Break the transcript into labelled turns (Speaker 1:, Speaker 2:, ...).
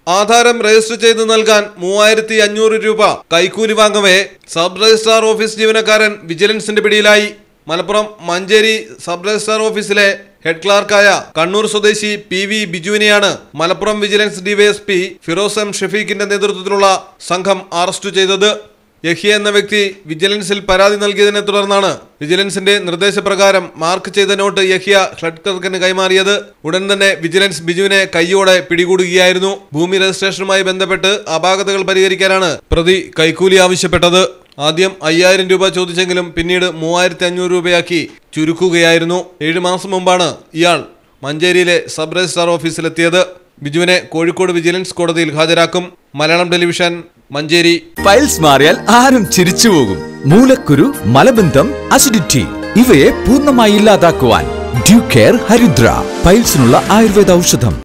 Speaker 1: ആധാരം രജിസ്റ്റർ ചെയ്ത് നൽകാൻ മൂവായിരത്തി അഞ്ഞൂറ് രൂപ കൈക്കൂലി വാങ്ങവേ സബ് രജിസ്ട്രാർ ഓഫീസ് ജീവനക്കാരൻ വിജിലൻസിന്റെ പിടിയിലായി മലപ്പുറം മഞ്ചേരി സബ് രജിസ്ട്രാർ ഓഫീസിലെ ഹെഡ് ക്ലാർക്കായ കണ്ണൂർ സ്വദേശി പി വി ബിജുവിനെയാണ് Malappuram vigilance DYSP Firoz M ഷഫീഖിന്റെ നേതൃത്വത്തിലുള്ള സംഘം അറസ്റ്റ് ചെയ്തത് യഹിയ എന്ന വ്യക്തി വിജിലൻസിൽ പരാതി നൽകിയതിനെ തുടർന്നാണ് വിജിലൻസിന്റെ നിർദ്ദേശപ്രകാരം മാർക്ക് ചെയ്ത നോട്ട് യഹിയ ഹെഡ് ക്ലർക്കിന് കൈമാറിയത് ഉടൻ തന്നെ വിജിലൻസ് ബിജുവിനെ കൈയോടെ പിടികൂടുകയായിരുന്നു ഭൂമി രജിസ്ട്രേഷനുമായി ബന്ധപ്പെട്ട് അപാകതകൾ പരിഹരിക്കാനാണ് പ്രതി കൈക്കൂലി ആവശ്യപ്പെട്ടത് ആദ്യം അയ്യായിരം രൂപ ചോദിച്ചെങ്കിലും പിന്നീട് മൂവായിരത്തി അഞ്ഞൂറ് രൂപയാക്കി ചുരുക്കുകയായിരുന്നു ഏഴു മാസം മുമ്പാണ് ഇയാൾ മഞ്ചേരിയിലെ സബ് രജിസ്ട്രാർ ഓഫീസിലെത്തിയത് ബിജുവിനെ കോഴിക്കോട് വിജിലൻസ് കോടതിയിൽ ഹാജരാക്കും മലയാളം ടെലിവിഷൻ മഞ്ചേരി
Speaker 2: പൈൽസ് മാറിയാൽ ആരും ചിരിച്ചു പോകും മൂലക്കുരു മലബന്ധം അസിഡിറ്റി ഇവയെ പൂർണ്ണമായി ഇല്ലാതാക്കുവാൻ ഡ്യൂ കെയർ ഹരിദ്ര പൈൽസിനുള്ള ആയുർവേദ ഔഷധം